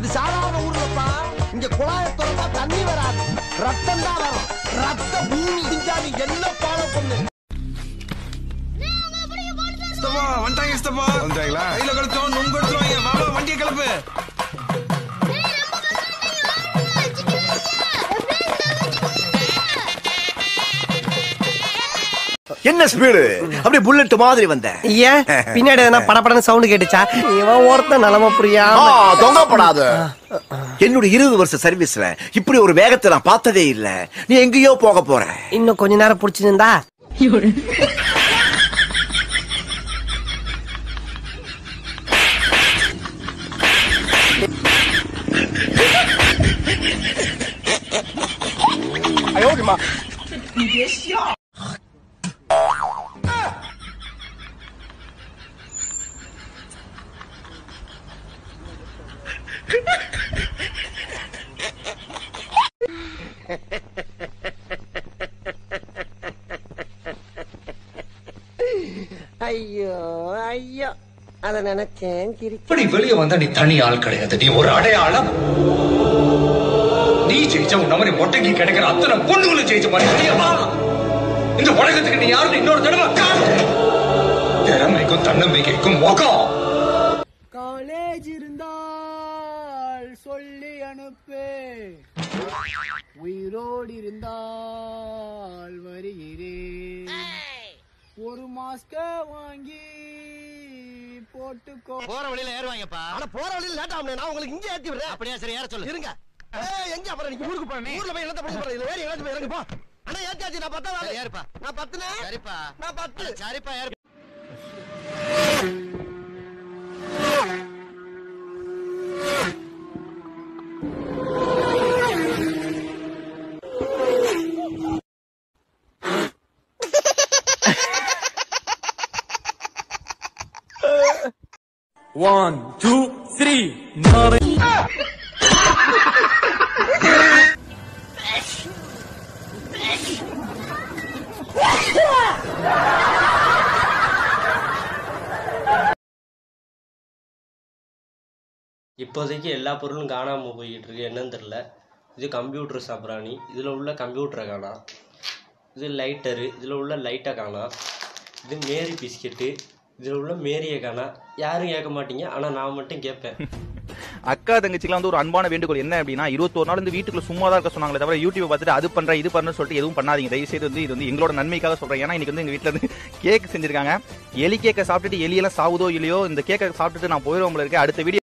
இது சாதாரண ஊர்லப்பா இங்க குழாய திறந்தா தண்ணி வராது ரத்தம் தான் வரும் ரத்த பூமி இந்தா நீ என்ன ஃபாலோ பண்ணு இஸ்தபா வந்துட்டாங்க இஸ்தபா வந்துட்டாங்களா? கையில கழுத்தோம் நுங்க எடுத்துருவாங்க மாமா வண்டியை கிளப்பு என்ன ஸ்பீடு அப்படியே புல்லட் மாதிரி வந்த ஏன் பின்னாடி எதனா படபடன்னு சவுண்ட் கேட்டுச்சா இவன் ஒருத்தன் நிலம புரியாம தொங்கப்படாத என்னோட இருபது வருஷ சர்வீஸ்ல இப்படி ஒரு வேகத்தை நான் பார்த்ததே இல்ல நீ எங்கேயோ போக போற இன்னும் கொஞ்ச நேரம் புடிச்சிருந்தா ஐயோ ஐயோ அத நினைச்சேன் சிரிச்சேன் இப்படி வெளியே வந்தா நீ தனி ஆள் கிடையாது நீ ஒரு அடையாளம் நீ ஜெயிச்ச உன்ன மாதிரி மொட்டைக்கு கிடைக்கிற அத்தனை பொண்ணுங்களும் ஜெயிச்ச மாதிரி வெளியே வா இந்த உலகத்துக்கு நீ யாருன்னு இன்னொரு தடவை காட்டு திறமைக்கும் தன்னம்பிக்கைக்கும் முகம் காலேஜ் இருந்தால் சொல்லி அனுப்பு உயிரோடு இருந்தால் வருகிறேன் ஒரு மாஸ்க வாங்கி போட்டுக்கோ போற வழியில ஏறுவாங்கப்பா ஆனா போற வழியில லேட் ஆகும் நான் உங்களுக்கு இங்க ஏத்தி விடுறேன் அப்படியே சரி ஏற சொல்லு இருங்க ஏய், எங்க அப்புறம் நீங்க ஊருக்கு போறேன் ஊர்ல போய் என்னத்த பண்ண போறீங்க இதுல ஏறி எங்கேயாச்சும் போய் இறங்கு போ அண்ணா ஏத்தியாச்சு நான் பத்தா சரி, ஏறுப்பா. நான் பத்துனே சரிப்பா நான் பத்து சரிப்பா ஏறு ஒன் டூ த்ரீ இப்போதைக்கு எல்லா பொருளும் காணாமல் போய்கிட்டு இருக்கு என்னன்னு தெரில இது கம்ப்யூட்டர் சாம்பிராணி இதில் உள்ள கம்ப்யூட்டரை காணாம் இது லைட்டரு இதில் உள்ள லைட்டை காணாம் இது மேரி பிஸ்கெட்டு இதில் உள்ள மேரியை காணாம் யாரும் கேட்க மாட்டீங்க ஆனால் நான் மட்டும் கேட்பேன் அக்கா தங்கச்சிக்கெல்லாம் வந்து ஒரு அன்பான வேண்டுகோள் என்ன அப்படின்னா இருபத்தோரு நாள் வந்து வீட்டுக்குள்ள சும்மா தான் இருக்க சொன்னாங்களே தவிர யூடியூப் பார்த்துட்டு அது பண்றேன் இது பண்றேன்னு சொல்லிட்டு எதுவும் பண்ணாதீங்க தயவு செய்து வந்து இது வந்து எங்களோட நன்மைக்காக சொல்றேன் ஏன்னா இன்னைக்கு வந்து எங்க வீட்ல இருந்து கேக் செஞ்சிருக்காங்க எலி கேக்கை சாப்பிட்டுட்டு எலியெல்லாம் சாவுதோ இல்லையோ இந்த கேக்கை சாப்பிட்டுட்டு நான் போயிடுவோம் போல இருக்கேன் அடுத்த video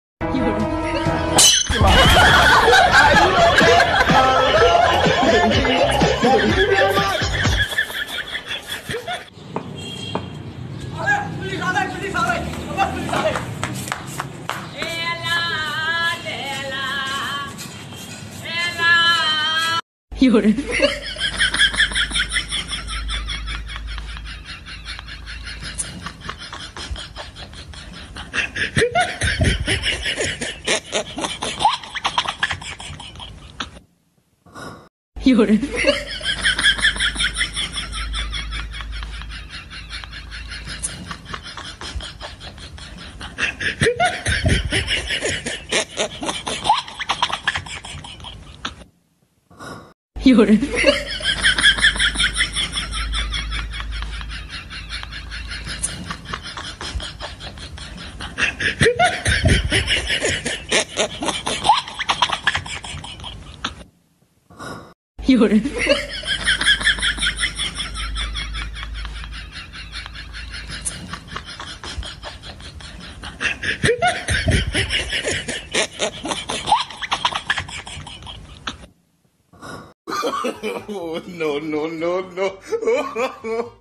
no, no, no, no.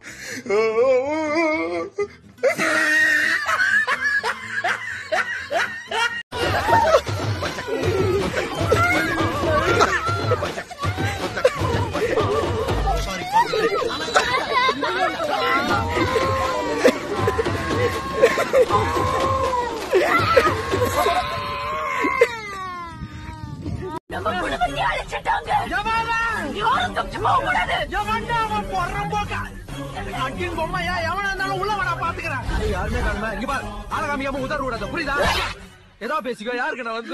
யாருமே காணுமே இங்க பாரு ஆள காமிக்காம உதற விடாத புரியுதா ஏதோ பேசிக்கோ யாருக்கிட்ட வந்து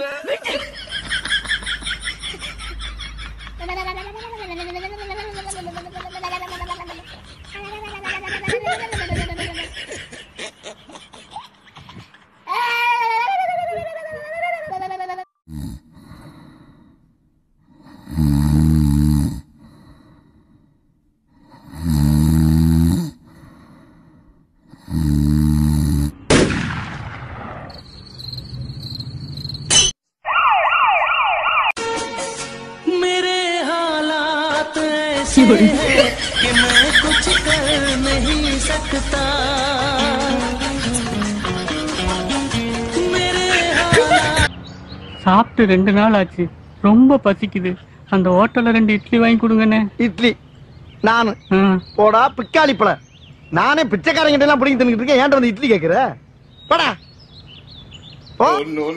मेरे हालात ऐसे हैं कि मैं कुछ कर नहीं सकता मेरे हालात சாப்பிட்டு ரெண்டு நாள் ஆச்சு ரொம்ப பசிக்குது அந்த ஹோட்டல்ல ரெண்டு இட்லி வாங்கி கொடுங்கண்ணே இட்லி நானு ஆ. போடா பிக்காளி பழ நானே பிச்சைக்காரங்கிட்ட எல்லாம் பிடிங்கி தின்னுட்டு இருக்கேன் ஏன்டா வந்து இட்லி கேக்குற போடா போ.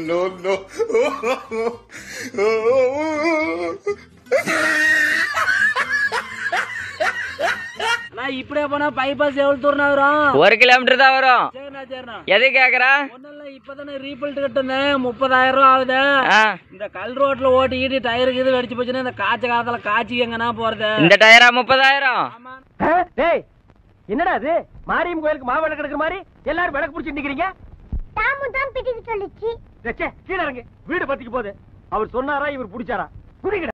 நான் இப்படியே போனா பைபாஸ் எவ்வளவு தூரம் வரும் ஒரு கிலோமீட்டர் தான் வரும் சரிண்ணா சரிண்ணா எது கேக்குறா ஒன்னும் இல்ல இப்பதானே ரீபில்ட் கட்டுனேன் முப்பதாயிரம் ரூபா ஆகுது ஆ, இந்த கல் ரோட்ல ஓட்டிக்கிட்டு டயருக்கு இது வெடிச்சு போச்சுன்னா இந்த காய்ச்ச காலத்துல காய்ச்சி எங்கன்னா போறது இந்த டயரா முப்பதாயிரம் டேய் என்னடா இது மாரியம் கோயிலுக்கு மாவிளக்கு கிடக்குற மாதிரி எல்லாரும் விளக்கு பிடிச்சி நிக்கிறீங்க கீழே இறங்கு வீடு பத்திக்கு போகுது அவர் சொன்னாரா இவர் பிடிச்சாரா குடிக்கடா